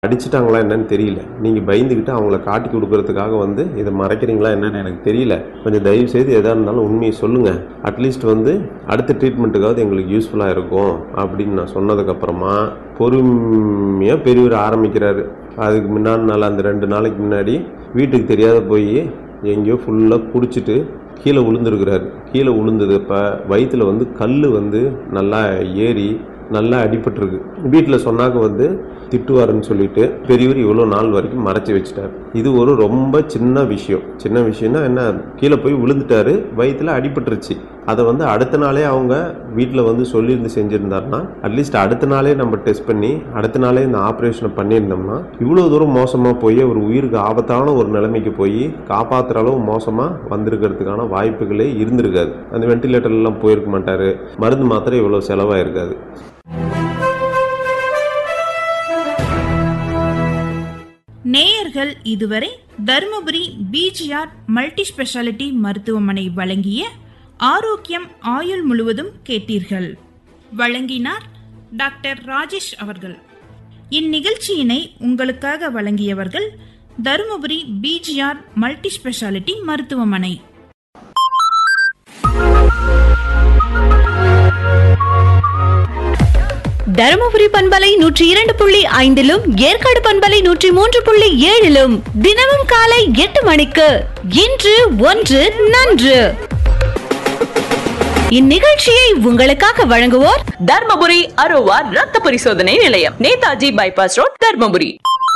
அடிச்சிட்டாங்களா என்னன்னு தெரியல நீங்கள் பயந்துக்கிட்டு அவங்கள காட்டி கொடுக்கறதுக்காக வந்து இதை மறைக்கிறீங்களா என்னன்னு எனக்கு தெரியல கொஞ்சம் தயவு செய்து எதாக இருந்தாலும் உண்மையை சொல்லுங்கள் அட்லீஸ்ட் வந்து அடுத்த ட்ரீட்மெண்ட்டுக்காவது எங்களுக்கு யூஸ்ஃபுல்லாக இருக்கும் அப்படின்னு நான் சொன்னதுக்கப்புறமா பொறுமையாக பெரியவர் ஆரம்பிக்கிறாரு அதுக்கு முன்னாடி நாள் அந்த ரெண்டு நாளைக்கு முன்னாடி வீட்டுக்கு தெரியாத போய் எங்கேயோ ஃபுல்லாக குடிச்சிட்டு கீழே விழுந்துருக்கிறாரு கீழே விழுந்தது இப்போ வயிற்றில் வந்து கல் வந்து நல்லா ஏறி நல்லா அடிபட்டிருக்கு வீட்டில் சொன்னாக்க வந்து திட்டுவாருன்னு சொல்லிட்டு பெரியவர் இவ்வளோ நாள் வரைக்கும் மறைச்சி வச்சுட்டார் இது ஒரு ரொம்ப சின்ன விஷயம் சின்ன விஷயம்னா என்ன கீழே போய் விழுந்துட்டாரு வயிற்றில் அடிபட்டுருச்சு அதை வந்து அடுத்த நாளே அவங்க வீட்டில் வந்து சொல்லியிருந்து செஞ்சுருந்தாருன்னா அட்லீஸ்ட் அடுத்த நாளே நம்ம டெஸ்ட் பண்ணி அடுத்த நாளே இந்த ஆப்ரேஷனை பண்ணியிருந்தோம்னா இவ்வளோ தூரம் மோசமாக போய் ஒரு உயிருக்கு ஆபத்தான ஒரு நிலைமைக்கு போய் காப்பாற்றுற அளவு மோசமாக வந்திருக்கிறதுக்கான வாய்ப்புகளே இருந்திருக்காது அந்த வெண்டிலேட்டர்லாம் போயிருக்க மாட்டார் மருந்து மாத்திரை இவ்வளோ செலவாக இருக்காது நேயர்கள் இதுவரை தருமபுரி பிஜிஆர் மல்டி ஸ்பெஷாலிட்டி மருத்துவமனை வழங்கிய ஆரோக்கியம் ஆயுள் முழுவதும் கேட்டீர்கள் வழங்கினார் டாக்டர் ராஜேஷ் அவர்கள் இந்நிகழ்ச்சியினை உங்களுக்காக வழங்கியவர்கள் தருமபுரி பிஜிஆர் மல்டி ஸ்பெஷாலிட்டி மருத்துவமனை தருமபுரி பண்பலை நூற்றி இரண்டு புள்ளி ஐந்திலும் ஏற்காடு பண்பலை நூற்றி மூன்று புள்ளி ஏழிலும் தினமும் காலை எட்டு மணிக்கு இன்று ஒன்று நன்று இந்நிகழ்ச்சியை உங்களுக்காக வழங்குவோர் தர்மபுரி அரோவா ரத்த பரிசோதனை நிலையம் நேதாஜி பைபாஸ் ரோட் தர்மபுரி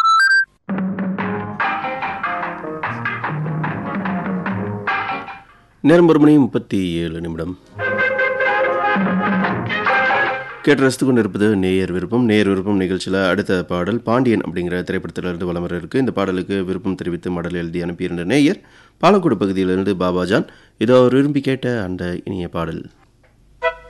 நேரம் ஒரு மணி முப்பத்தி ஏழு நிமிடம் கேட்டு ரசித்து கொண்டு இருப்பது நேயர் விருப்பம் நேயர் விருப்பம் நிகழ்ச்சியில் அடுத்த பாடல் பாண்டியன் அப்படிங்கிற திரைப்படத்திலிருந்து வலம் வர இருக்கு இந்த பாடலுக்கு விருப்பம் தெரிவித்து மடல் எழுதி அனுப்பியிருந்த நேயர் பாலக்கோடு பகுதியிலிருந்து பாபாஜான் இதோ அவர் விரும்பி கேட்ட அந்த இனிய பாடல்